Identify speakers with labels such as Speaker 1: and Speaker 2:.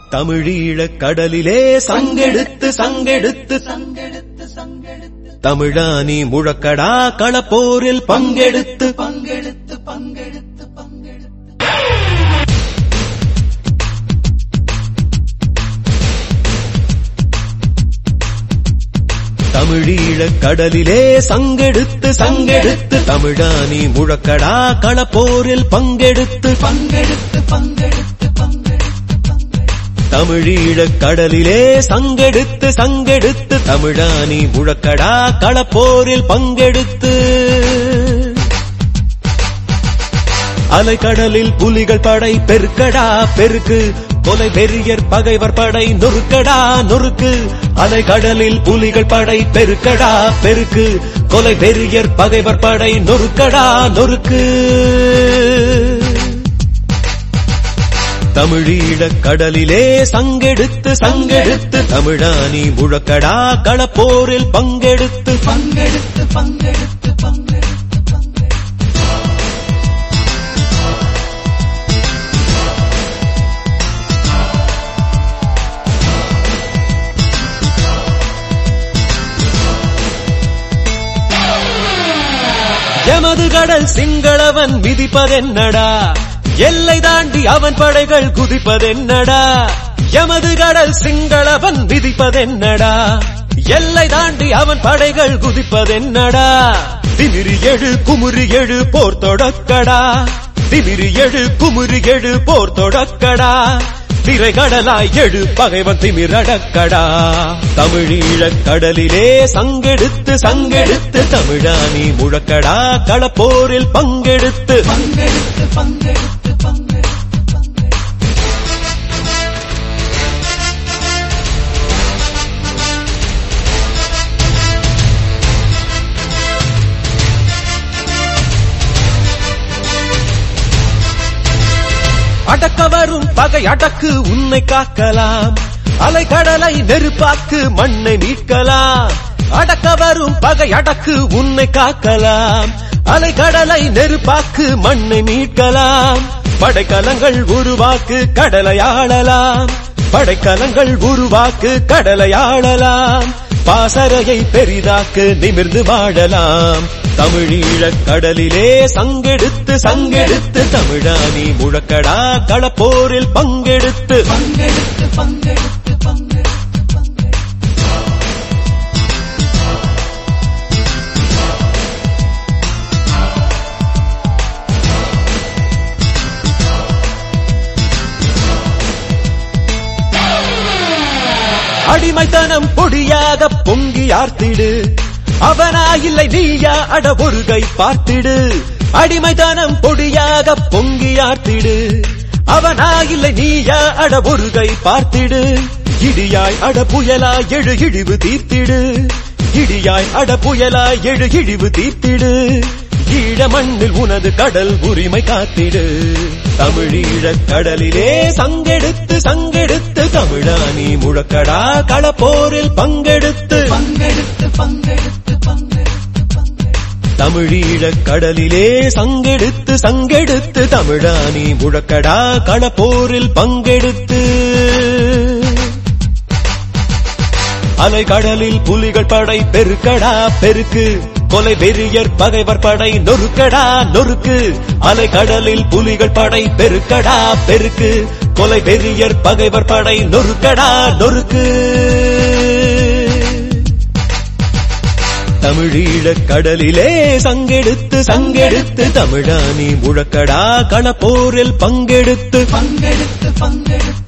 Speaker 1: தமிழீழக் கடலிலே சங்கெடுத்து சங்கெடுத்து தமிழானி முழக்கடா களப்போரில் பங்கெடுத்து பங்கெடுத்து பங்கெடுத்து பங்கெடுத்து தமிழீழக் கடலிலே சங்கெடுத்து சங்கெடுத்து தமிழானி முழக்கடா களப்போரில் பங்கெடுத்து பங்கெடுத்து பங்கெடுத்து பங்கெடுத்து தமிழீழக் கடலிலே சங்கெடுத்து சங்கெடுத்து தமிழானி முழக்கடா களப்போரில் பங்கெடுத்து அலைக்கடலில் புலிகள் படை பெருக்கடா பெருக்கு கொலை வெறியர் பகைவர் படை நொறுக்கடா நொறுக்கு அலைக்கடலில் புலிகள் படை பெருக்கடா பெருக்கு கொலை வெறியர் பகைவர் படை நொறுக்கடா நொறுக்கு தமிழீழக் கடலிலே சங்கெடுத்து சங்கெடுத்து தமிழானி முழக்கடா களப்போரில் பங்கெடுத்து பங்கெடுத்து பங்கெடுத்து பங்கெடுத்து எமது கடல் சிங்களவன் விதிப்பதென்னடா எல்லை தாண்டி அவன் படைகள் குதிப்பதென்னடா எமது கடல் சிங்களவன் விதிப்பதென்னடா எல்லை தாண்டி அவன் படைகள் குதிப்பதென்னடா திமிரி எழு குமுறி எழு போர் தொடக்கடா திமிரி எழு குமுறி எழு போர் தொடக்கடா திரைகடலாய் எழு பகைவன் திமிரடக்கடா தமிழீழக் கடலிலே சங்கெடுத்து சங்கெடுத்து தமிழானி முழக்கடா களப்போரில் பங்கெடுத்து பங்கெடுத்து பங்கெடுத்து பங்கெடுத்து அடக்க வரும் பகை அடக்கு உன்னை காக்கலாம் அலை கடலை நெருப்பாக்கு மண்ணை மீட்கலாம் அடக்க வரும் பகை அடக்கு உன்னை காக்கலாம் அலை கடலை நெருப்பாக்கு மண்ணை மீட்கலாம் படைக்கலங்கள் உருவாக்கு கடலை ஆளலாம் படைக்கலங்கள் உருவாக்கு கடலை ஆளலாம் பாசறையை பெரிதாக்கு நிமிர்ந்து வாழலாம் தமிழீழக் கடலிலே சங்கெடுத்து சங்கெடுத்து தமிழானி முழக்கடா களப்போரில் பங்கெடுத்து பங்கெடுத்து பங்கெடுத்து பங்கெடுத்து அடிமைத்தனம் பொடியாக பொங்கி ஆர்த்திடு அவனா இல்லை நீயா அட ஒரு கை பார்த்திடு அடிமைத்தனம் பொடியாக பொங்கி ஆர்த்திடு அவனா இல்லை நீயா அட ஒரு கை பார்த்திடு இடியாய் அட புயலாய் எழு இழிவு தீர்த்திடு இடியாய் அட புயலாய் எழு இழிவு தீர்த்திடு ஈழ மண்ணில் உனது கடல் உரிமை காத்திடு தமிழீழக் கடலிலே சங்கெடுத்து சங்கெடுத்து தமிழானி முழக்கடா களப்போரில் பங்கெடுத்து பங்கெடுத்து பங்கெடுத்து பங்கெடுத்து தமிழீழக் கடலிலே சங்கெடுத்து சங்கெடுத்து தமிழானி முழக்கடா களப்போரில் பங்கெடுத்து அலை கடலில் புலிகள் படை பெருக்கடா பெருக்கு கொலை வெறியர் பகைவர் படை நொறுக்கடா நொறுக்கு அலை கடலில் புலிகள் படை பெருக்கடா பெருக்கு கொலை வெறியர் பகைவர் படை நொறுக்கடா நொறுக்கு தமிழீழக் கடலிலே சங்கெடுத்து சங்கெடுத்து தமிழானி முழக்கடா களப்போரில் பங்கெடுத்து பங்கெடுத்து பங்கெடுத்து